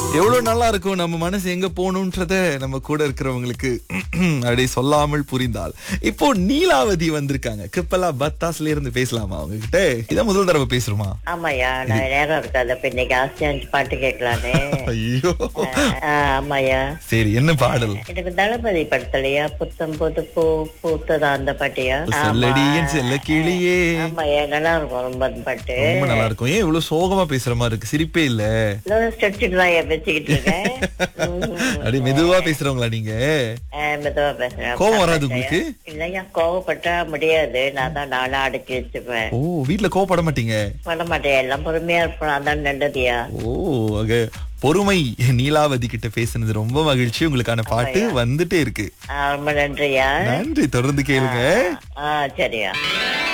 எவ்வளவு நல்லா இருக்கும் நம்ம மனசு எங்க போகணும்ன்றத நம்ம கூட இருக்கிறவங்களுக்கு அப்படி சொல்லாமல் புரிந்தால் இப்போ நீலாவதி வந்திருக்காங்க கிப்பலா பத்தாஸ்ல இருந்து பேசலாமா அவங்க கிட்ட இதான் முதல் தடவை பேசுறோமா ஆமாய்யா நான் நேரம் இருக்காது அப்ப இன்னைக்கு ஆசியான் பாட்டு கேட்கலானே ஐயோ ஆஹ், ஆமாய்யா சரி என்ன பாடல் எனக்கு தளபதி படத்துலயா புத்தம் புது பூ பூத்ததா அந்த பாட்டியா சொல்லடி என் செல்ல கிளியே ஆமாய்யா நல்லா இருக்கும் ரொம்ப அந்த பாட்டு ரொம்ப நல்லா இருக்கும் ஏன் இவ்வளவு சோகமா பேசுற மாதிரி இருக்கு சிரிப்பே இல்ல ஸ்டெப்சிட்டு தான் ஏன் பேசிக்கிட்டு இருக்கேன் உம். அப்படியே மெதுவா பேசுறவங்களா நீங்க ஆஹ், மெதுவா பேசுறேன் கோவம் வராது உங்களுக்கு இல்லையா கோவப்பட்டா முடியாது நான் தான் நானும் அடக்கி வச்சுப்பேன் ஓ வீட்ல கோவப்பட மாட்டீங்க பண்ண மாட்டேன் எல்லாம் பொறுமையா இருப்பேன் அதான் நல்லதுயா ஓ அங்க பொறுமை நீலாவதி கிட்ட பேசுனது ரொம்ப மகிழ்ச்சி உங்களுக்கான பாட்டு வந்துட்டே இருக்கு ஆஹ், ரொம்ப நன்றியா நன்றி தொடர்ந்து கேளுங்க ஆஹ் சரியா